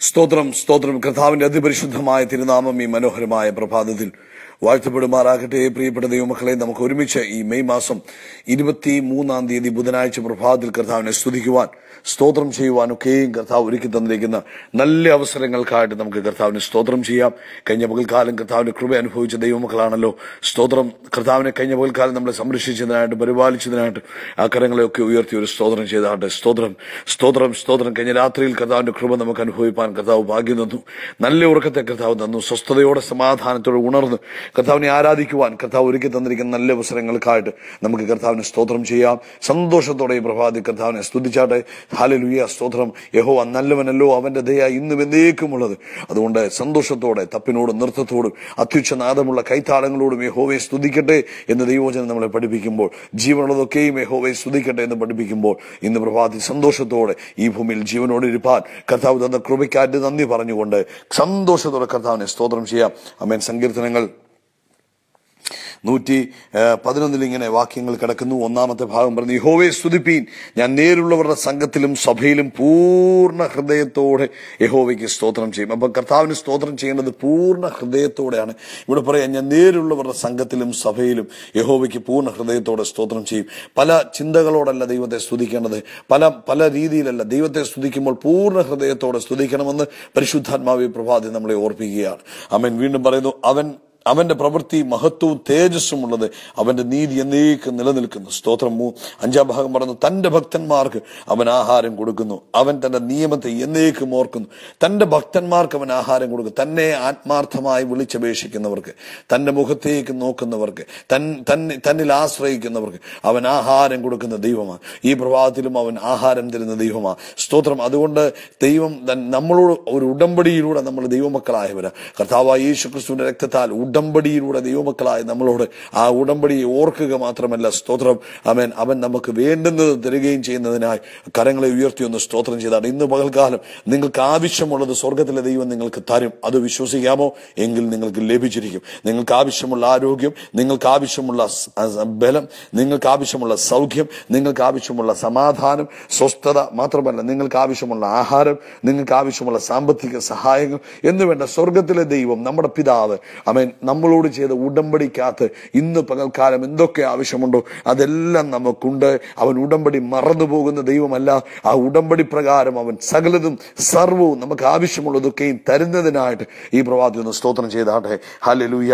സ്തോത്രം സ്തോത്രം കർത്താവിന്റെ അതിപരിശുദ്ധമായ തിരുനാമം ഈ മനോഹരമായ പ്രഭാതത്തിൽ വാഴ്ത്തപ്പെടുമാറാകട്ടെ പ്രിയപ്പെട്ട ദൈവമക്കളെ നമുക്ക് ഒരുമിച്ച് ഈ മെയ് മാസം ഇരുപത്തി മൂന്നാം തീയതി ബുധനാഴ്ച പ്രഭാതത്തിൽ കർത്താവിനെ സ്തുതിക്കുവാൻ സ്തോത്രം ചെയ്യുവാനൊക്കെയും കർത്താവ് ഒരുക്കി തന്നിരിക്കുന്ന നല്ല അവസരങ്ങൾക്കായിട്ട് നമുക്ക് കർത്താവിന് സ്തോത്രം ചെയ്യാം കഴിഞ്ഞ പകൽക്കാലം കർത്താവിന്റെ കൃപ അനുഭവിച്ച ദൈവമക്കളാണല്ലോ സ്തോത്രം കർത്താവിനെ കഴിഞ്ഞ പകൽക്കാലം നമ്മളെ സംരക്ഷിച്ചതിനായിട്ട് പരിപാലിച്ചതിനായിട്ട് ആ കരങ്ങളെയൊക്കെ ഉയർത്തി ഒരു സ്തോത്രം ചെയ്താട്ടെ സ്തോത്രം സ്തോത്രം സ്തോത്രം കഴിഞ്ഞ രാത്രിയിൽ കർത്താവിന്റെ കൃപ നമുക്ക് അനുഭവിപ്പാൻ കർത്താവ് ഭാഗ്യം തന്നു നല്ല ഉറക്കത്തെ കർത്താവ് തന്നു സ്വസ്ഥതയോടെ സമാധാനത്തോടെ ഉണർന്ന് കർത്താവിനെ ആരാധിക്കുവാൻ കർത്താവ് ഒരുക്കി തന്നിരിക്കുന്ന നല്ല അവസരങ്ങൾക്കായിട്ട് നമുക്ക് കർത്താവിന് സ്തോത്രം ചെയ്യാം സന്തോഷത്തോടെ ഈ പ്രഭാതി കർത്താവിനെ സ്തുതിച്ചാട്ടെ ഹാലലുയ സ്തോത്രം യഹോ നല്ലവനല്ലോ അവന്റെ ദയ ഇന്നും എന്നേക്കുമുള്ളത് അതുകൊണ്ട് സന്തോഷത്തോടെ തപ്പിനോടും നൃത്തത്തോടും അത്യുച്ഛനാദമുള്ള കൈത്താളങ്ങളോടും യഹോവയെ സ്തുതിക്കട്ടെ എന്ന് ദൈവവചനം നമ്മളെ പഠിപ്പിക്കുമ്പോൾ ജീവനുള്ളതൊക്കെയും യഹോവയെ സ്തുതിക്കട്ടെ എന്ന് പഠിപ്പിക്കുമ്പോൾ ഇന്ന് പ്രഭാതി സന്തോഷത്തോടെ ഈ ഭൂമിയിൽ ജീവനോട് ഇരുപ്പാൻ കർത്താവ് തന്ന കൃപയ്ക്കാറ്റ് നന്ദി പറഞ്ഞുകൊണ്ട് സന്തോഷത്തോടെ കർത്താവിനെ സ്തോത്രം ചെയ്യാം അമേൻ സങ്കീർത്തനങ്ങൾ നൂറ്റി ഏഹ്, പതിനൊന്നിൽ ഇങ്ങനെ വാക്യങ്ങൾ കിടക്കുന്നു ഒന്നാമത്തെ ഭാഗം പറഞ്ഞു യഹോവയെ സ്തുതിപ്പീൻ ഞാൻ നേരുള്ളവരുടെ സംഘത്തിലും സഭയിലും പൂർണ്ണ ഹൃദയത്തോടെ യഹോവയ്ക്ക് സ്തോത്രം ചെയ്യും അപ്പൊ കർത്താവിന് സ്തോത്രം ചെയ്യേണ്ടത് പൂർണ്ണ ഹൃദയത്തോടെയാണ് ഇവിടെ പറയാം ഞാൻ നേരുള്ളവരുടെ സംഘത്തിലും സഭയിലും യഹോവയ്ക്ക് പൂർണ്ണ ഹൃദയത്തോടെ സ്തോത്രം ചെയ്യും പല ചിന്തകളോടല്ല ദൈവത്തെ സ്തുതിക്കേണ്ടത് പല പല രീതിയിലല്ല ദൈവത്തെ സ്തുതിക്കുമ്പോൾ പൂർണ്ണ ഹൃദയത്തോടെ സ്തുതിക്കണമെന്ന് പരിശുദ്ധാത്മാവി പ്രഭാതി നമ്മളെ ഓർപ്പിക്കുകയാണ് അവൻ വീണ്ടും പറയുന്നു അവൻ അവന്റെ പ്രവൃത്തി മഹത്വവും തേജസ്സും ഉള്ളത് അവന്റെ നീതി എന്നേക്കും നിലനിൽക്കുന്നു സ്തോത്രം മൂ അഞ്ചാം ഭാഗം പറഞ്ഞു തന്റെ ഭക്തന്മാർക്ക് അവൻ ആഹാരം കൊടുക്കുന്നു അവൻ തന്റെ നിയമത്തെ എന്നേക്കും ഓർക്കുന്നു തന്റെ ഭക്തന്മാർക്ക് അവൻ ആഹാരം കൊടുക്കും തന്നെ ആത്മാർത്ഥമായി വിളിച്ചപേക്ഷിക്കുന്നവർക്ക് തന്റെ മുഖത്തേക്ക് നോക്കുന്നവർക്ക് തൻ തന്നെ തന്നിൽ ആശ്രയിക്കുന്നവർക്ക് അവൻ ആഹാരം കൊടുക്കുന്ന ദൈവമാണ് ഈ പ്രഭാതത്തിലും അവൻ ആഹാരം തരുന്ന ദൈവമാണ് സ്തോത്രം അതുകൊണ്ട് ദൈവം തൻ- നമ്മളോട് ഒരു ഉടമ്പടിയിലൂടെ നമ്മൾ ദൈവമക്കളായവരാ കർത്താവായ യേശു ക്രിസ്തുവിന്റെ രക്തത്താൽ ഉടമ്പടിയിലൂടെ ദൈവമക്കളായ നമ്മളോട് ആ ഉടമ്പടിയെ ഓർക്കുക മാത്രമല്ല സ്തോത്രം അവൻ അവൻ നമുക്ക് വേണ്ടുന്നത് തരികയും ചെയ്യുന്നതിനായി കരങ്ങളെ ഉയർത്തി ഒന്ന് സ്തോത്രം ചെയ്താണ് ഇന്ന് പകൽക്കാലം നിങ്ങൾക്ക് ആവശ്യമുള്ളത് സ്വർഗത്തിലെ ദൈവം നിങ്ങൾക്ക് തരും അത് വിശ്വസിക്കാമോ എങ്കിൽ നിങ്ങൾക്ക് ലഭിച്ചിരിക്കും നിങ്ങൾക്ക് ആവശ്യമുള്ള ആരോഗ്യം നിങ്ങൾക്ക് ആവശ്യമുള്ള സ- ആ ബലം നിങ്ങൾക്ക് ആവശ്യമുള്ള സൗഖ്യം നിങ്ങൾക്ക് ആവശ്യമുള്ള സമാധാനം സ്വസ്ഥത മാത്രമല്ല നിങ്ങൾക്ക് ആവശ്യമുള്ള ആഹാരം നിങ്ങൾക്ക് ആവശ്യമുള്ള സാമ്പത്തിക സഹായങ്ങൾ എന്ന് വേണ്ട സ്വർഗത്തിലെ ദൈവം നമ്മുടെ പിതാവ് അവൻ നമ്മളോട് ചെയ്ത ഉടമ്പടിക്കകത്ത് ഇന്ന് പകൽക്കാലം എന്തൊക്കെ ആവശ്യമുണ്ടോ അതെല്ലാം നമുക്കുണ്ട് അവൻ ഉടമ്പടി മറന്നു പോകുന്ന ദൈവമല്ല ആ ഉടമ്പടി പ്രകാരം അവൻ സകലതും സർവവും നമുക്ക് ആവശ്യമുള്ളതൊക്കെയും തരുന്നതിനായിട്ട് ഈ പ്രവാദി ഒന്ന് സ്തോത്രം ചെയ്താട്ടെ ഹല്ലേലൂയ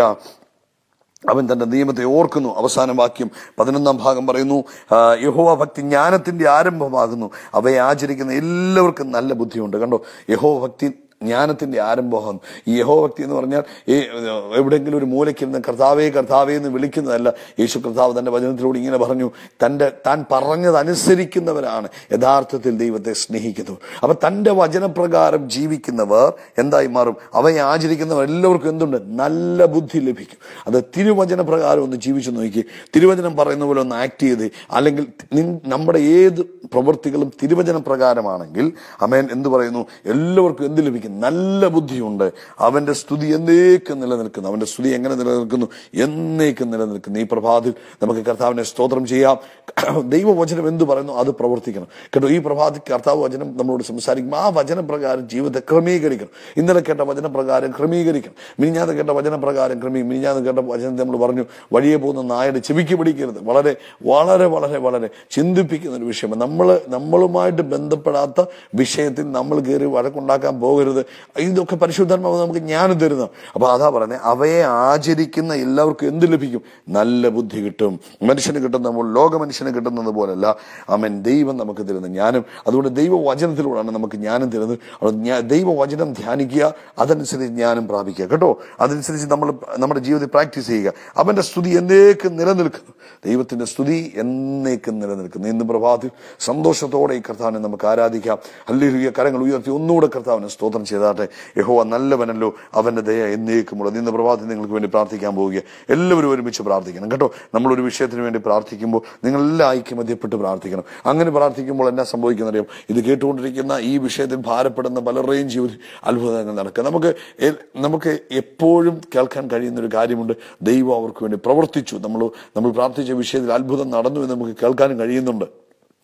അവൻ തന്റെ നിയമത്തെ ഓർക്കുന്നു അവസാന വാക്യം പതിനൊന്നാം ഭാഗം പറയുന്നു ആ, യഹോവ ഭക്തി ജ്ഞാനത്തിന്റെ ആരംഭമാകുന്നു അവയെ ആചരിക്കുന്ന എല്ലാവർക്കും നല്ല ബുദ്ധിയുണ്ട് കണ്ടോ യഹോവ ഭക്തി ജ്ഞാനത്തിന്റെ ആരംഭം ഈ യഹോഭക്തി എന്ന് പറഞ്ഞാൽ ഈ എവിടെയെങ്കിലും ഒരു മൂലയ്ക്കിരുന്ന് കർത്താവേ കർത്താവേ എന്ന് വിളിക്കുന്നതല്ല യേശു കർത്താവ് തന്റെ വചനത്തിലൂടെ ഇങ്ങനെ പറഞ്ഞു തന്റെ താൻ പറഞ്ഞത് അനുസരിക്കുന്നവരാണ് യഥാർത്ഥത്തിൽ ദൈവത്തെ സ്നേഹിക്കുന്നത് അപ്പൊ തന്റെ വചനപ്രകാരം ജീവിക്കുന്നവർ എന്തായി മാറും അവയെ ആചരിക്കുന്നവർ എല്ലാവർക്കും എന്തുണ്ട് നല്ല ബുദ്ധി ലഭിക്കും അത് തിരുവചന പ്രകാരം ഒന്ന് ജീവിച്ചു നോക്കി തിരുവചനം പറയുന്ന പോലെ ഒന്ന് ആക്ട് ചെയ്ത് അല്ലെങ്കിൽ നിൻ- നമ്മുടെ ഏത് പ്രവൃത്തികളും തിരുവചന പ്രകാരമാണെങ്കിൽ അമേൻ എന്ത് പറയുന്നു എല്ലാവർക്കും എന്ത് ലഭിക്കും നല്ല ബുദ്ധിയുണ്ട് അവന്റെ സ്തുതി എന്നേക്കും നിലനിൽക്കുന്നു അവന്റെ സ്തുതി എങ്ങനെ നിലനിൽക്കുന്നു എന്നേക്കും നിലനിൽക്കുന്നു ഈ പ്രഭാതിൽ നമുക്ക് കർത്താവിനെ സ്തോത്രം ചെയ്യാം ദൈവവചനം എന്ത് പറയുന്നു അത് പ്രവർത്തിക്കണം കേട്ടോ ഈ പ്രഭാതി കർത്താവ് വചനം നമ്മളോട് സംസാരിക്കുമ്പോൾ ആ വചനപ്രകാരം ജീവിതത്തെ ക്രമീകരിക്കണം ഇന്നലെ കേട്ട വചനപ്രകാരം ക്രമീകരിക്കണം മിനിഞ്ഞാന്ന് കേട്ട വചനപ്രകാരം ക്രമീ മിനിഞ്ഞാന്ന് കേട്ട വചനത്തെ നമ്മൾ പറഞ്ഞു വഴിയെ പോകുന്ന നായയുടെ ചെവിക്ക് പിടിക്കരുത് വളരെ വളരെ വളരെ വളരെ ചിന്തിപ്പിക്കുന്ന ഒരു വിഷയമാണ് നമ്മൾ നമ്മളുമായിട്ട് ബന്ധപ്പെടാത്ത വിഷയത്തിൽ നമ്മൾ കയറി വഴക്കുണ്ടാക്കാൻ പോകരുത് ഇതൊക്കെ പരിശുദ്ധാത്മാവ് നമുക്ക് ജ്ഞാനം തരുന്ന അപ്പൊ അതാ പറയുന്നത് അവയെ ആചരിക്കുന്ന എല്ലാവർക്കും എന്ത് ലഭിക്കും നല്ല ബുദ്ധി കിട്ടും മനുഷ്യന് കിട്ടുന്ന പോലെ ലോക മനുഷ്യന് കിട്ടുന്നത് പോലല്ല അവൻ ദൈവം നമുക്ക് തരുന്ന ജ്ഞാനം അതുകൊണ്ട് ദൈവവചനത്തിലൂടെയാണ് നമുക്ക് ജ്ഞാനം തരുന്നത് അതുകൊണ്ട് ജ്ഞാ- ദൈവവചനം ധ്യാനിക്കുക അതനുസരിച്ച് ജ്ഞാനം പ്രാപിക്കുക കേട്ടോ അതനുസരിച്ച് നമ്മൾ നമ്മുടെ ജീവിതത്തിൽ പ്രാക്ടീസ് ചെയ്യുക അവന്റെ സ്തുതി എന്നേക്കും നിലനിൽക്കുന്നു ദൈവത്തിന്റെ സ്തുതി എന്നേക്കും നിലനിൽക്കുന്നു ഇന്ന് പ്രഭാതത്തിൽ സന്തോഷത്തോടെ ഈ കർത്താവിനെ നമുക്ക് ആരാധിക്കാം അല്ലെങ്കിൽ കരങ്ങൾ ഉയർത്തി ഒന്നുകൂടെ കർത്താവിനെ സ്തോത്രം ചെയ്താട്ടെ യഹോവ നല്ലവനല്ലോ അവന്റെ ദയ എന്നേക്കുമുള്ളത് ഇന്ന് പ്രഭാതത്തിൽ നിങ്ങൾക്ക് വേണ്ടി പ്രാർത്ഥിക്കാൻ പോവുക എല്ലാവരും ഒരുമിച്ച് പ്രാർത്ഥിക്കണം കേട്ടോ നമ്മളൊരു വിഷയത്തിന് വേണ്ടി പ്രാർത്ഥിക്കുമ്പോൾ നിങ്ങളെല്ലാം ഐക്യമധ്യപ്പെട്ട് പ്രാർത്ഥിക്കണം അങ്ങനെ പ്രാർത്ഥിക്കുമ്പോൾ എന്നാ സംഭവിക്കുന്നറിയാം ഇത് കേട്ടുകൊണ്ടിരിക്കുന്ന ഈ വിഷയത്തിൽ ഭാരപ്പെടുന്ന പലരുടെയും ജീവിതത്തിൽ അത്ഭുതങ്ങൾ നടക്കുക നമുക്ക് എ- നമുക്ക് എപ്പോഴും കേൾക്കാൻ കഴിയുന്ന ഒരു കാര്യമുണ്ട് ദൈവം അവർക്ക് വേണ്ടി പ്രവർത്തിച്ചു നമ്മൾ നമ്മൾ പ്രാർത്ഥിച്ച വിഷയത്തിൽ അത്ഭുതം നടന്നു എന്ന് നമുക്ക് കേൾക്കാനും കഴിയുന്നുണ്ട്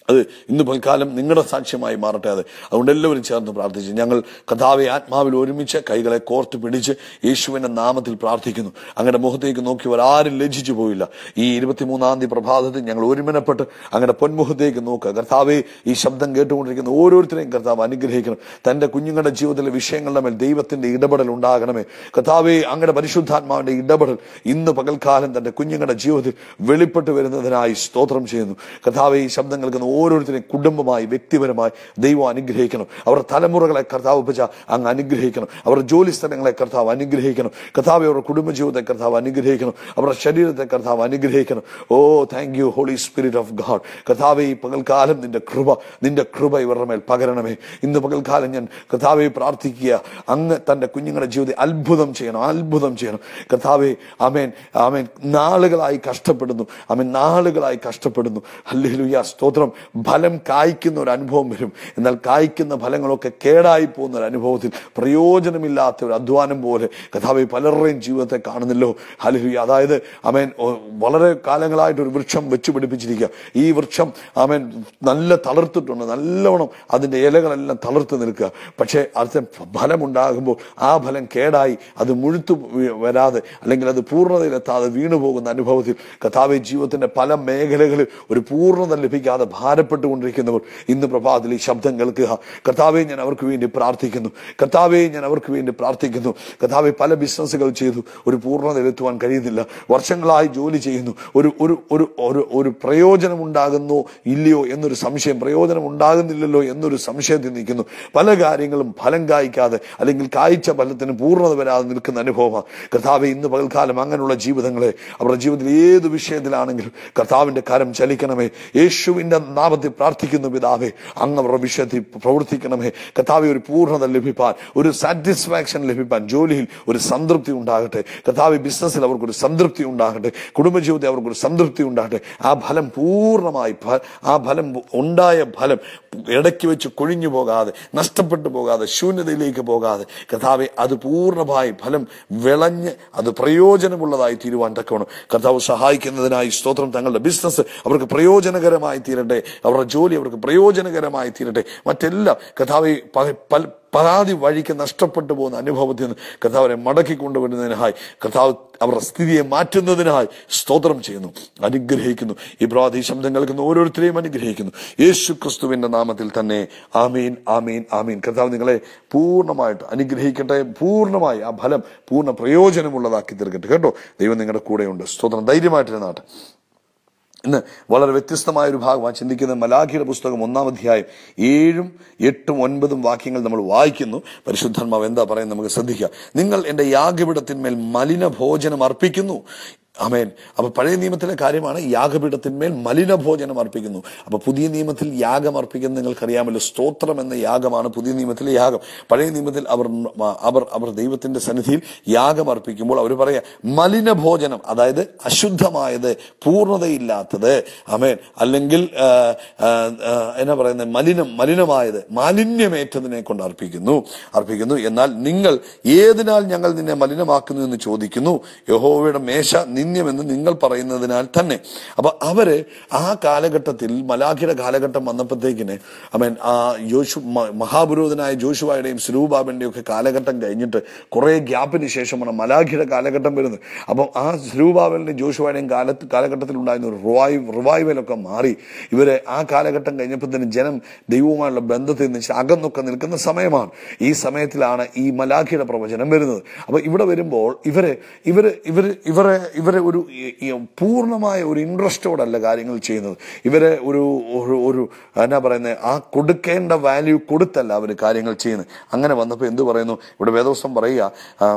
അത് ഇന്ന് പൽക്കാലം നിങ്ങളുടെ സാക്ഷ്യമായി മാറട്ടെ അത് അതുകൊണ്ട് എല്ലാവരും ചേർന്ന് പ്രാർത്ഥിച്ചു ഞങ്ങൾ കഥാവെ ആത്മാവിൽ ഒരുമിച്ച് കൈകളെ കോർത്ത് പിടിച്ച് യേശുവിന്റെ നാമത്തിൽ പ്രാർത്ഥിക്കുന്നു അങ്ങയുടെ മുഖത്തേക്ക് നോക്കിയവർ ആരും ലജ്ജിച്ചു പോയില്ല ഈ ഇരുപത്തിമൂന്നാം തീയതി പ്രഭാതത്തിൽ ഞങ്ങൾ ഒരുമനപ്പെട്ട് അങ്ങയുടെ പൊന്മുഖത്തേക്ക് നോക്കുക കർത്താവെ ഈ ശബ്ദം കേട്ടുകൊണ്ടിരിക്കുന്ന ഓരോരുത്തരെയും കർത്താവ് അനുഗ്രഹിക്കണം തന്റെ കുഞ്ഞുങ്ങളുടെ ജീവിതത്തിലെ വിഷയങ്ങളുടെ മേൽ ദൈവത്തിന്റെ ഇടപെടൽ ഉണ്ടാകണമേ കർത്താവെ അങ്ങയുടെ പരിശുദ്ധാത്മാവിന്റെ ഇടപെടൽ ഇന്ന് പകൽക്കാലം തന്റെ കുഞ്ഞുങ്ങളുടെ ജീവിതത്തിൽ വെളിപ്പെട്ട് വരുന്നതിനായി സ്തോത്രം ചെയ്യുന്നു കർത്താവെ ഈ ശബ്ദം കേൾക്കുന്ന ഓരോരുത്തരെയും കുടുംബമായി വ്യക്തിപരമായി ദൈവം അനുഗ്രഹിക്കണം അവരുടെ തലമുറകളെ കർത്താവ് വെച്ച അങ്ങ് അനുഗ്രഹിക്കണം അവരുടെ ജോലി സ്ഥലങ്ങളെ കർത്താവ് അനുഗ്രഹിക്കണം കർത്താവ് അവരുടെ കുടുംബജീവിതത്തെ കർത്താവ് അനുഗ്രഹിക്കണം അവരുടെ ശരീരത്തെ കർത്താവ് അനുഗ്രഹിക്കണം ഓ thank you Holy Spirit of God കർത്താവെ ഈ പകൽക്കാലം നിന്റെ കൃപ നിന്റെ കൃപ ഇവരുടെ മേൽ പകരണമേ ഇന്ന് പകൽക്കാലം ഞാൻ കർത്താവെ പ്രാർത്ഥിക്കുക അങ്ങ് തന്റെ കുഞ്ഞുങ്ങളുടെ ജീവിതം അത്ഭുതം ചെയ്യണം അത്ഭുതം ചെയ്യണം കർത്താവെ ആമേൻ ആമേൻ നാളുകളായി കഷ്ടപ്പെടുന്നു ആമേൻ നാളുകളായി കഷ്ടപ്പെടുന്നു ഹല്ലേലൂയ സ്തോത്രം ഫലം കായ്ക്കുന്ന ഒരു അനുഭവം വരും എന്നാൽ കായ്ക്കുന്ന ഫലങ്ങളൊക്കെ കേടായി പോകുന്ന ഒരു അനുഭവത്തിൽ പ്രയോജനമില്ലാത്ത ഒരു അധ്വാനം പോലെ കഥാവെ പലരുടെയും ജീവിതത്തെ കാണുന്നല്ലോ ഹല്ലേലൂയ അതായത് ആമേൻ ഓ, വളരെ കാലങ്ങളായിട്ട് ഒരു വൃക്ഷം വെച്ചു പിടിപ്പിച്ചിരിക്കുക ഈ വൃക്ഷം ആമേൻ നല്ല തളർത്തിട്ടുണ്ട് നല്ലവണ്ണം അതിന്റെ ഇലകളെല്ലാം തളർത്ത് നിൽക്കുക പക്ഷേ അതിന് ഫലമുണ്ടാകുമ്പോൾ ആ ഫലം കേടായി അത് മുഴുത്തു വീ- വരാതെ അല്ലെങ്കിൽ അത് പൂർണ്ണതയിലെത്താതെ വീണു പോകുന്ന അനുഭവത്തിൽ കഥാവെ ജീവിതത്തിന്റെ പല മേഖലകളിൽ ഒരു പൂർണ്ണത ലഭിക്കാതെ ഭാരപ്പെട്ടുകൊണ്ടിരിക്കുന്നവർ ഇന്ന് പ്രഭാതത്തിൽ ഈ ശബ്ദം കേൾക്കുക കർത്താവെ ഞാൻ അവർക്ക് വേണ്ടി പ്രാർത്ഥിക്കുന്നു കർത്താവെ ഞാൻ അവർക്ക് വേണ്ടി പ്രാർത്ഥിക്കുന്നു കർത്താവെ പല ബിസിനസ്സുകൾ ചെയ്തു ഒരു പൂർണ്ണതയിലെത്തുവാൻ കഴിയുന്നില്ല വർഷങ്ങളായി ജോലി ചെയ്യുന്നു ഒരു ഒരു ഒരു ഒരു ഒരു പ്രയോജനം ഉണ്ടാകുന്നോ ഇല്ലയോ എന്നൊരു സംശയം പ്രയോജനം ഉണ്ടാകുന്നില്ലല്ലോ എന്നൊരു സംശയത്തിൽ നിൽക്കുന്നു പല കാര്യങ്ങളും ഫലം കായ്ക്കാതെ അല്ലെങ്കിൽ കായ്ച്ച ഫലത്തിന് പൂർണ്ണത വരാതെ നിൽക്കുന്ന അനുഭവമാണ് കർത്താവെ ഇന്ന് പകൽക്കാലം അങ്ങനെയുള്ള ജീവിതങ്ങളെ അവരുടെ ജീവിതത്തിൽ ഏത് വിഷയത്തിലാണെങ്കിലും കർത്താവിന്റെ കരം ചലിക്കണമേ യേശുവിന്റെ നാമത്തിൽ പ്രാർത്ഥിക്കുന്നു പിതാവേ അങ്ങ് അവരുടെ വിഷയത്തിൽ പ്രവർത്തിക്കണമേ കർത്താവെ ഒരു പൂർണ്ണത ലഭിപ്പാൻ ഒരു സാറ്റിസ്ഫാക്ഷൻ ലഭിപ്പാൻ ജോലിയിൽ ഒരു സംതൃപ്തി ഉണ്ടാകട്ടെ കർത്താവ് ബിസിനസ്സിൽ അവർക്കൊരു സംതൃപ്തി ഉണ്ടാകട്ടെ കുടുംബജീവിതത്തിൽ അവർക്കൊരു സംതൃപ്തി ഉണ്ടാകട്ടെ ആ ഫലം പൂർണ്ണമായി ഫ- ആ ഫലം ഉണ്ടായ ഫലം ഇടയ്ക്ക് വെച്ച് കൊഴിഞ്ഞു പോകാതെ നഷ്ടപ്പെട്ടു പോകാതെ ശൂന്യതയിലേക്ക് പോകാതെ കർത്താവെ അത് പൂർണ്ണമായി ഫലം വിളഞ്ഞ് അത് പ്രയോജനമുള്ളതായി തീരുവാൻ തക്കവണ്ണം കർത്താവ് സഹായിക്കുന്നതിനായി സ്തോത്രം തങ്ങളുടെ ബിസിനസ് അവർക്ക് പ്രയോജനകരമായി തീരട്ടെ അവരുടെ ജോലി അവർക്ക് പ്രയോജനകരമായി തീരട്ടെ മറ്റെല്ലാം കർത്താവ് പല പരാതി വഴിക്ക് നഷ്ടപ്പെട്ടു പോകുന്ന അനുഭവത്തിൽ നിന്ന് കർത്താവിനെ മടക്കി കൊണ്ടുവരുന്നതിനായി കർത്താവ് അവരുടെ സ്ഥിതിയെ മാറ്റുന്നതിനായി സ്തോത്രം ചെയ്യുന്നു അനുഗ്രഹിക്കുന്നു ഈ പ്രാതി ശബ്ദം കേൾക്കുന്ന ഓരോരുത്തരെയും അനുഗ്രഹിക്കുന്നു യേശു ക്രിസ്തുവിന്റെ നാമത്തിൽ തന്നെ ആമീൻ ആമീൻ ആമീൻ കർത്താവ് നിങ്ങളെ പൂർണ്ണമായിട്ട് അനുഗ്രഹിക്കട്ടെ പൂർണ്ണമായി ആ ഫലം പൂർണ്ണ പ്രയോജനമുള്ളതാക്കി തീർക്കട്ടെ കേട്ടോ ദൈവം നിങ്ങളുടെ കൂടെയുണ്ട് സ്തോത്രം ധൈര്യമായിട്ടിരുന്നാട്ടെ ഇന്ന് വളരെ വ്യത്യസ്തമായ ഒരു ഭാഗമാണ് ചിന്തിക്കുന്നത് മലാഖിയുടെ പുസ്തകം ഒന്നാം അധ്യായം ഏഴും എട്ടും ഒൻപതും വാക്യങ്ങൾ നമ്മൾ വായിക്കുന്നു പരിശുദ്ധന്മാവ് എന്താ പറയുന്നത് നമുക്ക് ശ്രദ്ധിക്കാം നിങ്ങൾ എന്റെ യാഗപീഠത്തിന്മേൽ മലിന ഭോജനം അർപ്പിക്കുന്നു അമേൻ അപ്പൊ പഴയ നിയമത്തിലെ കാര്യമാണ് യാഗപീഠത്തിന്മേൽ മലിനഭോജനം അർപ്പിക്കുന്നു അപ്പൊ പുതിയ നിയമത്തിൽ യാഗം അർപ്പിക്കുന്നത് നിങ്ങൾക്കറിയാമല്ലോ സ്തോത്രം എന്ന യാഗമാണ് പുതിയ നിയമത്തിലെ യാഗം പഴയ നിയമത്തിൽ അവർ അവർ അവർ ദൈവത്തിന്റെ സന്നിധിയിൽ യാഗം അർപ്പിക്കുമ്പോൾ അവർ പറയാ മലിനഭോജനം അതായത് അശുദ്ധമായത് പൂർണ്ണതയില്ലാത്തത് അമേൻ അല്ലെങ്കിൽ ആ, ആ, ആ, എന്നാ പറയുന്നത് മലിനം മലിനമായത് മാലിന്യമേറ്റതിനെ കൊണ്ട് അർപ്പിക്കുന്നു അർപ്പിക്കുന്നു എന്നാൽ നിങ്ങൾ ഏതിനാൽ ഞങ്ങൾ നിന്നെ മലിനമാക്കുന്നു എന്ന് ചോദിക്കുന്നു യഹോവയുടെ മേശ നിന്ദ്യമെന്ന് നിങ്ങൾ പറയുന്നതിനാൽ തന്നെ അപ്പൊ അവര് ആ കാലഘട്ടത്തിൽ മലാഖിയുടെ കാലഘട്ടം വന്നപ്പോഴത്തേക്കിന് അമേൻ ആ യോശു മ- മഹാപുരോഹിതനായ ജോഷുവായുടെയും സ്വരൂപാബന്റെയും ഒക്കെ കാലഘട്ടം കഴിഞ്ഞിട്ട് കുറെ ഗ്യാപ്പിന് ശേഷമാണ് മലാഖിയുടെ കാലഘട്ടം വരുന്നത് അപ്പം ആ സ്വരൂപാബലിന്റെയും ജോഷുവായുടെയും കാലത്ത് കാലഘട്ടത്തിൽ ഉണ്ടായിരുന്ന ഒരു റിവൈവ് റിവൈവലൊക്കെ മാറി ഇവരെ ആ കാലഘട്ടം കഴിഞ്ഞപ്പോഴത്തേനും ജനം ദൈവവുമായുള്ള ബന്ധത്തിൽ നിന്ന് അകന്നൊക്കെ നിൽക്കുന്ന സമയമാണ് ഈ സമയത്തിലാണ് ഈ മലാഖിയുടെ പ്രവചനം വരുന്നത് അപ്പൊ ഇവിടെ വരുമ്പോൾ ഇവരെ ഇവര് ഇവര് ഇവരെ ഇവരെ ഒരു ഈ- ഈ പൂർണ്ണമായ ഒരു ഇൻട്രസ്റ്റോടല്ല കാര്യങ്ങൾ ചെയ്യുന്നത് ഇവരെ ഒരു ഒരു ഒരു എന്നാ പറയുന്നത് ആ കൊടുക്കേണ്ട വാല്യൂ കൊടുത്തല്ല അവർ കാര്യങ്ങൾ ചെയ്യുന്നത് അങ്ങനെ വന്നപ്പോൾ എന്ത് പറയുന്നു ഇവിടെ വേദോസം പറയുക ആ,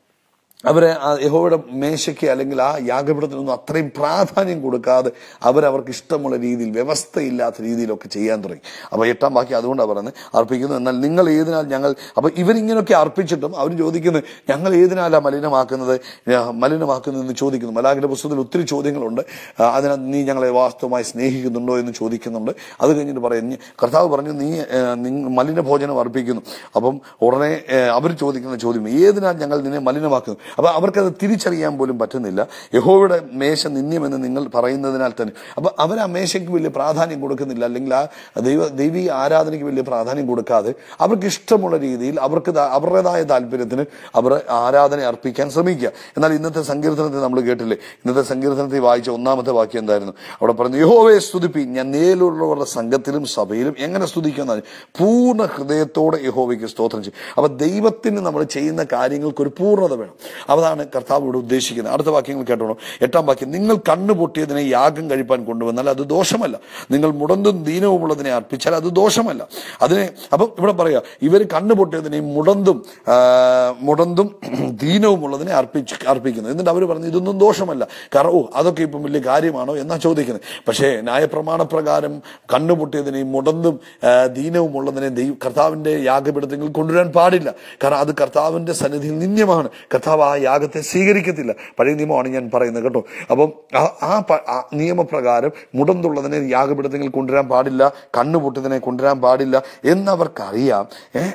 അവരെ ആ യഹോവയുടെ മേശയ്ക്ക് അല്ലെങ്കിൽ ആ യാഗപീഠത്തിനൊന്നും അത്രയും പ്രാധാന്യം കൊടുക്കാതെ അവരവർക്ക് ഇഷ്ടമുള്ള രീതിയിൽ വ്യവസ്ഥയില്ലാത്ത രീതിയിലൊക്കെ ചെയ്യാൻ തുടങ്ങി അപ്പൊ എട്ടാം ബാക്കി അതുകൊണ്ടാണ് പറയുന്നത് അർപ്പിക്കുന്നു എന്നാൽ നിങ്ങൾ ഏതിനാൽ ഞങ്ങൾ അപ്പൊ ഇവരിങ്ങനെയൊക്കെ അർപ്പിച്ചിട്ടും അവർ ചോദിക്കുന്നത് ഞങ്ങൾ ഏതിനാലാ മലിനമാക്കുന്നത് ആ, മലിനമാക്കുന്നത് എന്ന് ചോദിക്കുന്നു മലാഖിന്റെ പുസ്തകത്തിൽ ഒത്തിരി ചോദ്യങ്ങളുണ്ട് ആ, അതിനാൽ നീ ഞങ്ങളെ വാസ്തവമായി സ്നേഹിക്കുന്നുണ്ടോ എന്ന് ചോദിക്കുന്നുണ്ട് അത് കഴിഞ്ഞിട്ട് പറയുന്നു കർത്താവ് പറഞ്ഞു നീ ആ, നിങ്ങ- മലിന ഭോജനം അർപ്പിക്കുന്നു അപ്പം ഉടനെ അവർ ചോദിക്കുന്ന ചോദ്യം ഏതിനാൽ ഞങ്ങൾ നിന്നെ മലിനമാക്കുന്നു അപ്പൊ അവർക്കത് തിരിച്ചറിയാൻ പോലും പറ്റുന്നില്ല യഹോവയുടെ മേശ നിന്ദ്യമെന്ന് നിങ്ങൾ പറയുന്നതിനാൽ തന്നെ അപ്പൊ അവർ ആ മേശയ്ക്ക് വലിയ പ്രാധാന്യം കൊടുക്കുന്നില്ല അല്ലെങ്കിൽ ആ ദൈവ ദൈവീയ ആരാധനയ്ക്ക് വലിയ പ്രാധാന്യം കൊടുക്കാതെ അവർക്ക് ഇഷ്ടമുള്ള രീതിയിൽ അവർക്ക് ദാ- അവരുടേതായ താല്പര്യത്തിന് അവർ ആരാധന അർപ്പിക്കാൻ ശ്രമിക്കുക എന്നാൽ ഇന്നത്തെ സങ്കീർത്തനത്തിൽ നമ്മൾ കേട്ടില്ലേ ഇന്നത്തെ സങ്കീർത്തനത്തിൽ വായിച്ച ഒന്നാമത്തെ വാക്യം എന്തായിരുന്നു അവിടെ പറഞ്ഞു യഹോവയെ സ്തുതിപ്പി ഞാൻ നേരിലുള്ളവരുടെ സംഘത്തിലും സഭയിലും എങ്ങനെ സ്തുതിക്കുന്ന പൂർണ്ണ ഹൃദയത്തോടെ യഹോവയ്ക്ക് സ്തോത്രം ചെയ്യും അപ്പൊ ദൈവത്തിന് നമ്മൾ ചെയ്യുന്ന കാര്യങ്ങൾക്ക് ഒരു പൂർണ്ണത വേണം അതാണ് കർത്താവ് ഇവിടെ ഉദ്ദേശിക്കുന്നത് അടുത്ത വാക്യങ്ങൾ കേട്ടോണം എട്ടാം വാക്യം നിങ്ങൾ കണ്ണു പൊട്ടിയതിനെ യാഗം കഴിപ്പാൻ കൊണ്ടുവന്നാൽ അത് ദോഷമല്ല നിങ്ങൾ മുടന്തും ദീനവുമുള്ളതിനെ അർപ്പിച്ചാൽ അത് ദോഷമല്ല അതിനെ അപ്പം ഇവിടെ പറയാ ഇവർ കണ്ണു പൊട്ടിയതിനെ മുടന്തും ആ, മുടന്തും ദീനവുമുള്ളതിനെ അർപ്പിച്ച് അർപ്പിക്കുന്നു എന്നിട്ട് അവർ പറഞ്ഞു ഇതൊന്നും ദോഷമല്ല കാരണം ഓ അതൊക്കെ ഇപ്പം വലിയ കാര്യമാണോ എന്നാ ചോദിക്കുന്നത് പക്ഷേ ന്യായപ്രമാണ പ്രകാരം കണ്ണുപൊട്ടിയതിനെയും മുടന്തും ആ, ദീനവുമുള്ളതിനെ ദൈവ കർത്താവിന്റെ യാഗപീഠത്തിൽ കൊണ്ടുവരാൻ പാടില്ല കാരണം അത് കർത്താവിന്റെ സന്നിധിയിൽ നിന്യമാണ് കർത്താവ് ആ യാഗത്തെ സ്വീകരിക്കത്തില്ല പഴയ നിയമമാണ് ഞാൻ പറയുന്നത് കേട്ടോ അപ്പം ആ- ആ പ- ആ നിയമപ്രകാരം മുടന്തുള്ളതിനെ യാഗപീഠത്തിൽ കൊണ്ടുവരാൻ പാടില്ല കണ്ണുപൊട്ടിയതിനെ കൊണ്ടുവരാൻ പാടില്ല എന്നവർക്കറിയാം ഏ?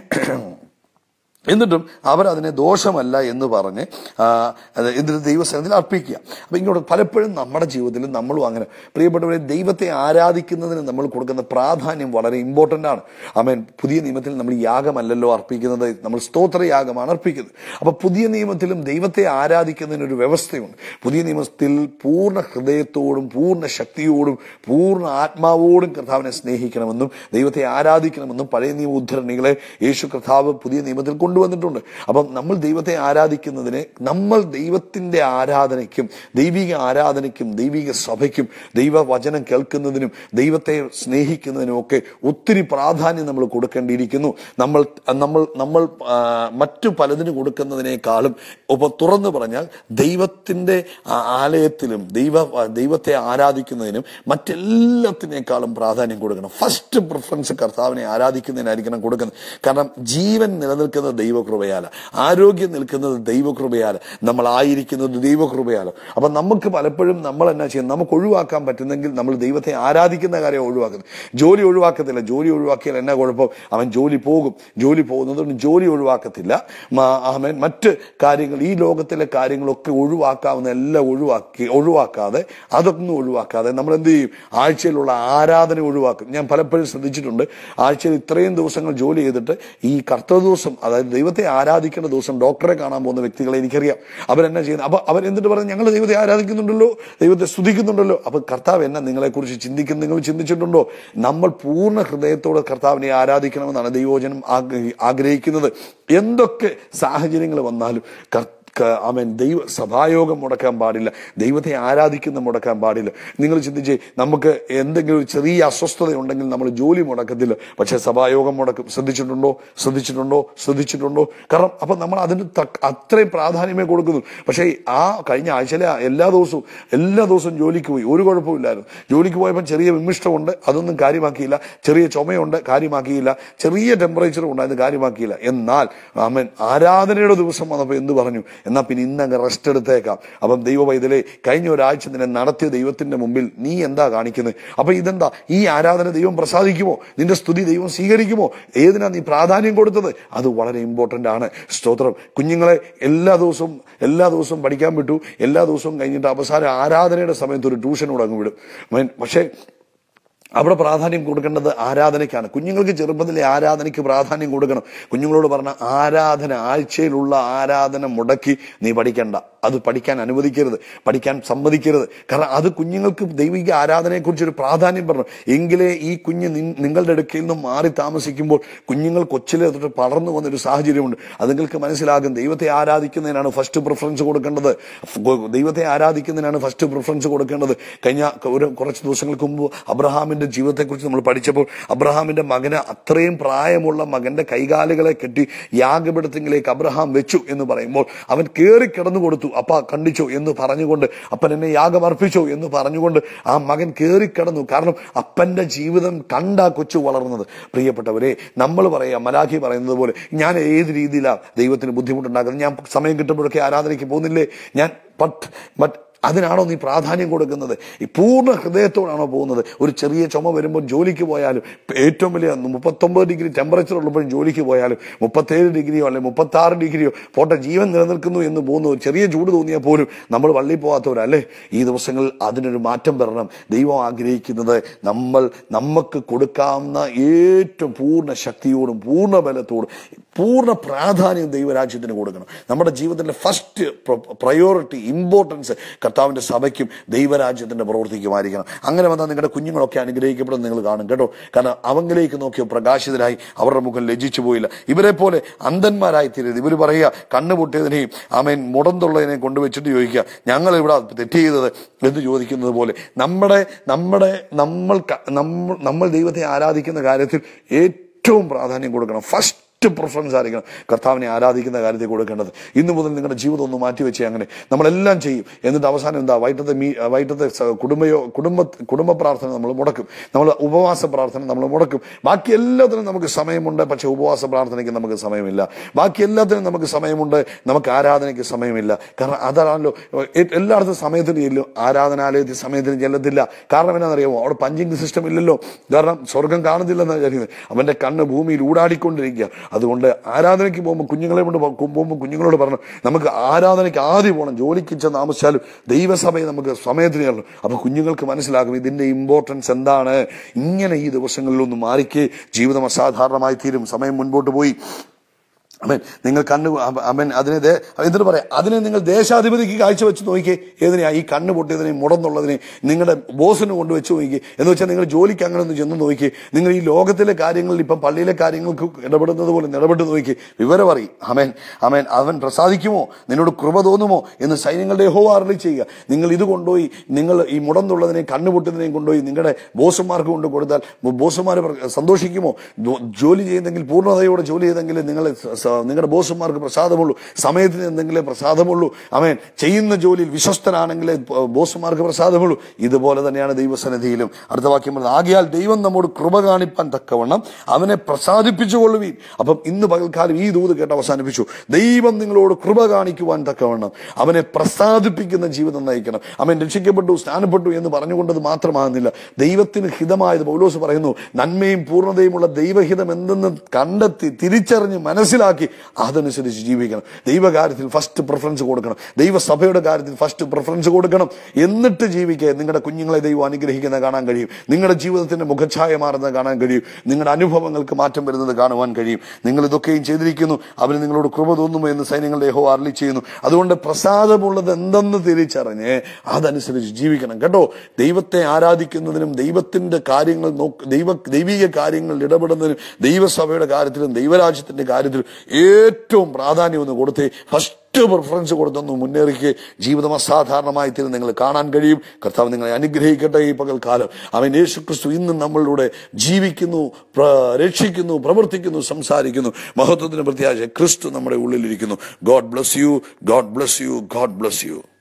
എന്നിട്ടും അവർ അതിനെ ദോഷമല്ല എന്ന് പറഞ്ഞ് ആ, അത് എന്നിട്ട് ദൈവസേനത്തിൽ അർപ്പിക്കുക അപ്പൊ ഇങ്ങോട്ട് പലപ്പോഴും നമ്മുടെ ജീവിതത്തിൽ നമ്മളും അങ്ങനെ പ്രിയപ്പെട്ടവരെ ദൈവത്തെ ആരാധിക്കുന്നതിന് നമ്മൾ കൊടുക്കുന്ന പ്രാധാന്യം വളരെ ഇമ്പോർട്ടന്റ് ആണ് അമേൻ പുതിയ നിയമത്തിൽ നമ്മൾ യാഗമല്ലല്ലോ അർപ്പിക്കുന്നത് നമ്മൾ സ്തോത്രയാഗമാണ് അർപ്പിക്കുന്നത് അപ്പൊ പുതിയ നിയമത്തിലും ദൈവത്തെ ആരാധിക്കുന്നതിന് ഒരു വ്യവസ്ഥയുണ്ട് പുതിയ നിയമത്തിൽ പൂർണ്ണ ഹൃദയത്തോടും പൂർണ്ണ ശക്തിയോടും പൂർണ്ണ ആത്മാവോടും കർത്താവിനെ സ്നേഹിക്കണമെന്നും ദൈവത്തെ ആരാധിക്കണമെന്നും പഴയ നിയമ ഉദ്ധരണികളെ യേശു കർത്താവ് പുതിയ നിയമത്തിൽ കൊണ്ടുവന്നിട്ടുണ്ട് അപ്പം നമ്മൾ ദൈവത്തെ ആരാധിക്കുന്നതിന് നമ്മൾ ദൈവത്തിന്റെ ആരാധനയ്ക്കും ദൈവിക ആരാധനയ്ക്കും ദൈവിക സഭയ്ക്കും ദൈവവചനം കേൾക്കുന്നതിനും ദൈവത്തെ സ്നേഹിക്കുന്നതിനും ഒക്കെ ഒത്തിരി പ്രാധാന്യം നമ്മൾ കൊടുക്കേണ്ടിയിരിക്കുന്നു നമ്മൾ നമ്മൾ നമ്മൾ ആ, മറ്റു പലതിന് കൊടുക്കുന്നതിനേക്കാളും ഒപ്പം തുറന്നു പറഞ്ഞാൽ ദൈവത്തിന്റെ ആ ആലയത്തിലും ദൈവ ദൈവത്തെ ആരാധിക്കുന്നതിനും മറ്റെല്ലാത്തിനേക്കാളും പ്രാധാന്യം കൊടുക്കണം ഫസ്റ്റ് പ്രിഫറൻസ് കർത്താവിനെ ആരാധിക്കുന്നതിനായിരിക്കണം കൊടുക്കുന്നത് കാരണം ജീവൻ നിലനിൽക്കുന്നത് ദൈവകൃപയാല ആരോഗ്യം നിൽക്കുന്നത് ദൈവകൃപയാല നമ്മൾ ആയിരിക്കുന്നത് ദൈവകൃപയാല അപ്പൊ നമുക്ക് പലപ്പോഴും നമ്മൾ എന്നാ ചെയ്യുന്നത് നമുക്ക് ഒഴിവാക്കാൻ പറ്റുന്നെങ്കിൽ നമ്മൾ ദൈവത്തെ ആരാധിക്കുന്ന കാര്യം ഒഴിവാക്കുന്നത് ജോലി ഒഴിവാക്കത്തില്ല ജോലി ഒഴിവാക്കിയാൽ എന്നാ കുഴപ്പം അവൻ ജോലി പോകും ജോലി പോകുന്നതുകൊണ്ട് ജോലി ഒഴിവാക്കത്തില്ല മ- അവൻ മറ്റ് കാര്യങ്ങൾ ഈ ലോകത്തിലെ കാര്യങ്ങളൊക്കെ ഒഴിവാക്കാവുന്ന എല്ലാം ഒഴിവാക്കി ഒഴിവാക്കാതെ അതൊന്നും ഒഴിവാക്കാതെ നമ്മൾ എന്ത് ചെയ്യും ആഴ്ചയിലുള്ള ആരാധന ഒഴിവാക്കും ഞാൻ പലപ്പോഴും ശ്രദ്ധിച്ചിട്ടുണ്ട് ആഴ്ചയിൽ ഇത്രയും ദിവസങ്ങൾ ജോലി ചെയ്തിട്ട് ഈ കർത്തവ ദിവസം അതായത് ദൈവത്തെ ആരാധിക്കേണ്ട ദിവസം ഡോക്ടറെ കാണാൻ പോകുന്ന വ്യക്തികളെ എനിക്കറിയാം അവരെന്നാ ചെയ്യുന്നത് അപ്പൊ അവരെന്തിട്ട് പറഞ്ഞു ഞങ്ങൾ ദൈവത്തെ ആരാധിക്കുന്നുണ്ടല്ലോ ദൈവത്തെ സ്തുതിക്കുന്നുണ്ടല്ലോ അപ്പൊ കർത്താവ് എന്നാ നിങ്ങളെ കുറിച്ച് ചിന്തിക്കുന്ന നിങ്ങൾ ചിന്തിച്ചിട്ടുണ്ടോ നമ്മൾ പൂർണ്ണ ഹൃദയത്തോടെ കർത്താവിനെ ആരാധിക്കണമെന്നാണ് ദൈവോചനം ആഗ്ര- ആഗ്രഹിക്കുന്നത് എന്തൊക്കെ സാഹചര്യങ്ങൾ വന്നാലും കർ- ക- അവൻ ദൈവ സഭായോഗം മുടക്കാൻ പാടില്ല ദൈവത്തെ ആരാധിക്കുന്ന മുടക്കാൻ പാടില്ല നിങ്ങൾ ചിന്തിച്ചേ നമുക്ക് എന്തെങ്കിലും ഒരു ചെറിയ അസ്വസ്ഥത ഉണ്ടെങ്കിൽ നമ്മൾ ജോലി മുടക്കത്തില്ല പക്ഷെ സഭായോഗം മുടക്കും ശ്രദ്ധിച്ചിട്ടുണ്ടോ ശ്രദ്ധിച്ചിട്ടുണ്ടോ ശ്രദ്ധിച്ചിട്ടുണ്ടോ കാരണം അപ്പൊ നമ്മൾ അതിന് തക്ക- അത്രയും പ്രാധാന്യമേ കൊടുക്കുന്നു പക്ഷേ ആ കഴിഞ്ഞ ആഴ്ചയിലെ എല്ലാ ദിവസവും എല്ലാ ദിവസവും ജോലിക്ക് പോയി ഒരു കുഴപ്പമില്ലായിരുന്നു ജോലിക്ക് പോയപ്പോൾ ചെറിയ വിമിഷ്ടമുണ്ട് അതൊന്നും കാര്യമാക്കിയില്ല ചെറിയ ചുമയുണ്ട് കാര്യമാക്കിയില്ല ചെറിയ ടെമ്പറേച്ചർ ഉണ്ടായത് കാര്യമാക്കിയില്ല എന്നാൽ അവൻ ആരാധനയുടെ ദിവസം വന്നപ്പോൾ എന്ത് പറഞ്ഞു എന്നാ പിന്നെ ഇന്നങ്ങ് റെസ്റ്റ് എടുത്തേക്കാം അപ്പം ദൈവ പൈതലെ കഴിഞ്ഞ ഒരാഴ്ച നിന്നെ നടത്തിയ ദൈവത്തിന്റെ മുമ്പിൽ നീ എന്താ കാണിക്കുന്നത് അപ്പൊ ഇതെന്താ ഈ ആരാധന ദൈവം പ്രസാദിക്കുമോ നിന്റെ സ്തുതി ദൈവം സ്വീകരിക്കുമോ ഏതിനാ നീ പ്രാധാന്യം കൊടുത്തത് അത് വളരെ ഇമ്പോർട്ടന്റ് ആണ് സ്തോത്രം കുഞ്ഞുങ്ങളെ എല്ലാ ദിവസവും എല്ലാ ദിവസവും പഠിക്കാൻ വിട്ടു എല്ലാ ദിവസവും കഴിഞ്ഞിട്ട് അവസാന ആരാധനയുടെ സമയത്ത് ഒരു ട്യൂഷൻ അങ്ങ് വിടും മൻ- പക്ഷേ അവിടെ പ്രാധാന്യം കൊടുക്കേണ്ടത് ആരാധനയ്ക്കാണ് കുഞ്ഞുങ്ങൾക്ക് ചെറുപ്പത്തിലെ ആരാധനയ്ക്ക് പ്രാധാന്യം കൊടുക്കണം കുഞ്ഞുങ്ങളോട് പറഞ്ഞ ആരാധന ആഴ്ചയിലുള്ള ആരാധന മുടക്കി നീ പഠിക്കണ്ട അത് പഠിക്കാൻ അനുവദിക്കരുത് പഠിക്കാൻ സമ്മതിക്കരുത് കാരണം അത് കുഞ്ഞുങ്ങൾക്ക് ദൈവിക ആരാധനയെക്കുറിച്ച് ഒരു പ്രാധാന്യം പറഞ്ഞു എങ്കിലേ ഈ കുഞ്ഞ് നിൻ- നിങ്ങളുടെ അടുക്കയിൽ നിന്നും മാറി താമസിക്കുമ്പോൾ കുഞ്ഞുങ്ങൾ കൊച്ചിലെ തൊട്ട് വളർന്നു വന്ന ഒരു സാഹചര്യമുണ്ട് അത് നിങ്ങൾക്ക് മനസ്സിലാകും ദൈവത്തെ ആരാധിക്കുന്നതിനാണ് ഫസ്റ്റ് പ്രിഫറൻസ് കൊടുക്കേണ്ടത് ഫ്- ദൈവത്തെ ആരാധിക്കുന്നതിനാണ് ഫസ്റ്റ് പ്രിഫറൻസ് കൊടുക്കേണ്ടത് കഴിഞ്ഞ ഒരു കുറച്ച് ദിവസങ്ങൾക്ക് മുമ്പ് അബ്രഹാമിന്റെ ജീവിതത്തെക്കുറിച്ച് നമ്മൾ പഠിച്ചപ്പോൾ അബ്രഹാമിന്റെ മകന് അത്രയും പ്രായമുള്ള മകന്റെ കൈകാലുകളെ കെട്ടി യാഗപീഠത്തിലേക്ക് അബ്രഹാം വെച്ചു എന്ന് പറയുമ്പോൾ അവൻ കയറി കിടന്നു കൊടുത്തു അപ്പ കണ്ടിച്ചോ എന്ന് പറഞ്ഞുകൊണ്ട് അപ്പൻ എന്നെ യാഗം അർപ്പിച്ചോ എന്ന് പറഞ്ഞുകൊണ്ട് ആ മകൻ കയറി കിടന്നു കാരണം അപ്പന്റെ ജീവിതം കണ്ട കൊച്ചു വളർന്നത് പ്രിയപ്പെട്ടവരെ നമ്മൾ പറയാം മലാഖി പറയുന്നത് പോലെ ഞാൻ ഏത് രീതിയിലാണ് ദൈവത്തിന് ബുദ്ധിമുട്ടുണ്ടാക്കുന്നത് ഞാൻ സമയം കിട്ടുമ്പോഴൊക്കെ ആരാധനയ്ക്ക് പോകുന്നില്ലേ ഞാൻ ബട്ട് ബട്ട് അതിനാണോ നീ പ്രാധാന്യം കൊടുക്കുന്നത് ഈ പൂർണ്ണ ഹൃദയത്തോടാണോ പോകുന്നത് ഒരു ചെറിയ ചുമ വരുമ്പോൾ ജോലിക്ക് പോയാലും ഏറ്റവും വലിയ മുപ്പത്തൊമ്പത് ഡിഗ്രി ടെമ്പറേച്ചർ ഉള്ളപ്പോഴും ജോലിക്ക് പോയാലും മുപ്പത്തേഴ് ഡിഗ്രിയോ അല്ലെങ്കിൽ മുപ്പത്തി ആറ് ഡിഗ്രിയോ പോട്ടെ ജീവൻ നിലനിൽക്കുന്നു എന്ന് പോകുന്ന ഒരു ചെറിയ ചൂട് തോന്നിയാൽ പോലും നമ്മൾ വള്ളി പോകാത്തവരല്ലേ ഈ ദിവസങ്ങളിൽ അതിനൊരു മാറ്റം വരണം ദൈവം ആഗ്രഹിക്കുന്നത് നമ്മൾ നമുക്ക് കൊടുക്കാവുന്ന ഏറ്റവും പൂർണ്ണ ശക്തിയോടും പൂർണ്ണ ബലത്തോടും പൂർണ്ണ പ്രാധാന്യം ദൈവരാജ്യത്തിന് കൊടുക്കണം നമ്മുടെ ജീവിതത്തിലെ ഫസ്റ്റ് പ്രയോറിറ്റി ഇമ്പോർട്ടൻസ് കർത്താവിന്റെ സഭയ്ക്കും ദൈവരാജ്യത്തിന്റെ പ്രവർത്തിക്കുമായിരിക്കണം അങ്ങനെ വന്നാൽ നിങ്ങളുടെ കുഞ്ഞുങ്ങളൊക്കെ അനുഗ്രഹിക്കപ്പെടുന്നത് നിങ്ങൾ കാണും കേട്ടോ കാരണം അവങ്കിലേക്ക് നോക്കിയോ പ്രകാശിതരായി അവരുടെ മുഖം ലജിച്ചു പോയില്ല ഇവരെ പോലെ അന്ധന്മാരായി തീരരുത് ഇവർ പറയുക കണ്ണു പൊട്ടിയതിനെയും ആമേൻ മുടന്തുള്ളതിനെ കൊണ്ടുവച്ചിട്ട് ചോദിക്കുക ഞങ്ങൾ ഇവിടെ തെറ്റ് ചെയ്തത് എന്ന് ചോദിക്കുന്നത് പോലെ നമ്മുടെ നമ്മുടെ നമ്മൾ ക- നമ്മൾ നമ്മൾ ദൈവത്തെ ആരാധിക്കുന്ന കാര്യത്തിൽ ഏറ്റവും പ്രാധാന്യം കൊടുക്കണം ഫസ്റ്റ് പ്രിഫറൻസ് ആയിരിക്കണം കർത്താവിനെ ആരാധിക്കുന്ന കാര്യത്തിൽ കൊടുക്കേണ്ടത് ഇന്നു മുതൽ നിങ്ങളുടെ ജീവിതം ഒന്ന് മാറ്റി വെച്ചേ അങ്ങനെ നമ്മളെല്ലാം ചെയ്യും എന്നിട്ട് അവസാനം എന്താ വൈകിട്ടത്തെ മീ വൈകിട്ടത്തെ സ- കുടുംബയോ കുടുംബ കുടുംബ പ്രാർത്ഥന നമ്മൾ മുടക്കും നമ്മൾ ഉപവാസ പ്രാർത്ഥന നമ്മൾ മുടക്കും ബാക്കി എല്ലാത്തിനും നമുക്ക് സമയമുണ്ട് പക്ഷെ ഉപവാസ പ്രാർത്ഥനയ്ക്ക് നമുക്ക് സമയമില്ല ബാക്കി എല്ലാത്തിനും നമുക്ക് സമയമുണ്ട് നമുക്ക് ആരാധനയ്ക്ക് സമയമില്ല കാരണം അതാണല്ലോ എ- എല്ലായിടത്തും സമയത്തിന് ചെല്ലും ആരാധനാലയത്തിൽ സമയത്തിന് ചെല്ലത്തില്ല കാരണം എന്നാണെന്നറിയാമോ അവിടെ പഞ്ചിങ് സിസ്റ്റം ഇല്ലല്ലോ കാരണം സ്വർഗം കാണുന്നില്ലെന്നാണ് വിചാരിക്കുന്നത് അവന്റെ കണ്ണ് ഭൂമിയിൽ ഊടാടിക്കൊണ്ടിരിക്കുക അതുകൊണ്ട് ആരാധനയ്ക്ക് പോകുമ്പോൾ കുഞ്ഞുങ്ങളെ കൊണ്ട് പോ- പോകുമ്പോൾ കുഞ്ഞുങ്ങളോട് പറഞ്ഞു നമുക്ക് ആരാധനയ്ക്ക് ആദ്യം പോകണം ജോലിക്ക് ചെന്ന് താമസിച്ചാലും ദൈവസഭയെ നമുക്ക് സമയത്തിന് ചെല്ലണം അപ്പൊ കുഞ്ഞുങ്ങൾക്ക് മനസ്സിലാകും ഇതിന്റെ ഇമ്പോർട്ടൻസ് എന്താണ് ഇങ്ങനെ ഈ ദിവസങ്ങളിലൊന്ന് മാറിക്ക് ജീവിതം അസാധാരണമായി തീരും സമയം മുൻപോട്ട് പോയി അമേൻ നിങ്ങൾ കണ്ണ് അമ- അമേൻ അതിനെ ദേ- എന്നിട്ട് പറയാം അതിനെ നിങ്ങൾ ദേശാധിപതിക്ക് കാഴ്ചവെച്ച് നോക്കിയേ ഏതിനെയാ ഈ കണ്ണ് പൊട്ടിയതിനെ മുടന്നുള്ളതിനെ നിങ്ങളുടെ ബോസിന് കൊണ്ടുവച്ച് നോക്കിയേ എന്ന് വെച്ചാൽ നിങ്ങൾ ജോലിക്ക് അങ്ങനെ ഒന്ന് ചെന്ന് നോക്കിയേ നിങ്ങൾ ഈ ലോകത്തിലെ കാര്യങ്ങളിൽ ഇപ്പം പള്ളിയിലെ കാര്യങ്ങൾക്ക് ഇടപെടുന്നത് പോലെ ഇടപെട്ട് നോക്കി വിവരം അറിയും അമേൻ അമേൻ അവൻ പ്രസാദിക്കുമോ നിന്നോട് കൃപ തോന്നുമോ എന്ന് സൈന്യങ്ങളുടെ യഹോ അരളി ചെയ്യുക നിങ്ങൾ ഇത് കൊണ്ടുപോയി നിങ്ങൾ ഈ മുടന്നുള്ളതിനെയും കണ്ണ് പൊട്ടുന്നതിനെയും കൊണ്ടുപോയി നിങ്ങളുടെ ബോസുമാർക്ക് കൊണ്ട് കൊടുത്താൽ ബോസുമാർ സന്തോഷിക്കുമോ ജോ- ജോലി ചെയ്യുന്നെങ്കിൽ പൂർണ്ണതയോടെ ജോലി ചെയ്തെങ്കിൽ നിങ്ങൾ നിങ്ങളുടെ ബോസുമാർക്ക് പ്രസാദമുള്ളൂ സമയത്തിന് എന്തെങ്കിലും പ്രസാദമുള്ളൂ അവൻ ചെയ്യുന്ന ജോലിയിൽ വിശ്വസ്തനാണെങ്കിൽ ബോസുമാർക്ക് പ്രസാദമുള്ളൂ ഇതുപോലെ തന്നെയാണ് ദൈവസന്നിധിയിലും അടുത്ത വാക്യം പറഞ്ഞത് ആകിയാൽ ദൈവം നമ്മോട് കൃപ കാണിപ്പാൻ തക്കവണ്ണം അവനെ പ്രസാദിപ്പിച്ചുകൊള്ളുവീൻ അപ്പം ഇന്ന് പകൽക്കാലം ഈ ദൂത് കേട്ട് അവസാനിപ്പിച്ചു ദൈവം നിങ്ങളോട് കൃപ കാണിക്കുവാൻ തക്കവണ്ണം അവനെ പ്രസാദിപ്പിക്കുന്ന ജീവിതം നയിക്കണം അവൻ രക്ഷിക്കപ്പെട്ടു സ്നാനപ്പെട്ടു എന്ന് പറഞ്ഞുകൊണ്ടത് മാത്രമാകുന്നില്ല ദൈവത്തിന് ഹിതമായത് പൗലോസ് പറയുന്നു നന്മയും പൂർണ്ണതയുമുള്ള ദൈവഹിതം എന്തെന്ന് കണ്ടെത്തി തിരിച്ചറിഞ്ഞ് മനസ്സിലാക്കി അതനുസരിച്ച് ജീവിക്കണം ദൈവകാര്യത്തിൽ ഫസ്റ്റ് പ്രിഫറൻസ് കൊടുക്കണം ദൈവസഭയുടെ കാര്യത്തിൽ ഫസ്റ്റ് പ്രിഫറൻസ് കൊടുക്കണം എന്നിട്ട് ജീവിക്കുക നിങ്ങളുടെ കുഞ്ഞുങ്ങളെ ദൈവം അനുഗ്രഹിക്കുന്ന കാണാൻ കഴിയും നിങ്ങളുടെ ജീവിതത്തിന്റെ മുഖഛായ മാറുന്നത് കാണാൻ കഴിയും നിങ്ങളുടെ അനുഭവങ്ങൾക്ക് മാറ്റം വരുന്നത് കാണുവാൻ കഴിയും നിങ്ങൾ ഇതൊക്കെയും ചെയ്തിരിക്കുന്നു അവന് നിങ്ങളോട് കൃപ തോന്നുമോ എന്ന് സൈന്യങ്ങളുടെ യഹോ അരളി ചെയ്യുന്നു അതുകൊണ്ട് പ്രസാദമുള്ളത് എന്തെന്ന് തിരിച്ചറിഞ്ഞ് അതനുസരിച്ച് ജീവിക്കണം കേട്ടോ ദൈവത്തെ ആരാധിക്കുന്നതിനും ദൈവത്തിന്റെ കാര്യങ്ങൾ നോക്ക് ദൈവ ദൈവിക കാര്യങ്ങളിൽ ഇടപെടുന്നതിനും ദൈവസഭയുടെ കാര്യത്തിലും ദൈവരാജ്യത്തിന്റെ കാര്യത്തിലും ഏറ്റവും പ്രാധാന്യം ഒന്ന് കൊടുത്തേ ഫസ്റ്റ് പ്രിഫറൻസ് കൊടുത്തൊന്ന് മുന്നേറിക്ക് ജീവിതം അസാധാരണമായി തീരും നിങ്ങൾ കാണാൻ കഴിയും കർത്താവ് നിങ്ങളെ അനുഗ്രഹിക്കട്ടെ ഈ പകൽക്കാലം അവൻ യേശു ക്രിസ്തു ഇന്നും നമ്മളിലൂടെ ജീവിക്കുന്നു പ്ര- രക്ഷിക്കുന്നു പ്രവർത്തിക്കുന്നു സംസാരിക്കുന്നു മഹത്വത്തിന് പ്രത്യാശ ക്രിസ്തു നമ്മുടെ ഉള്ളിലിരിക്കുന്നു God bless you God bless you God bless U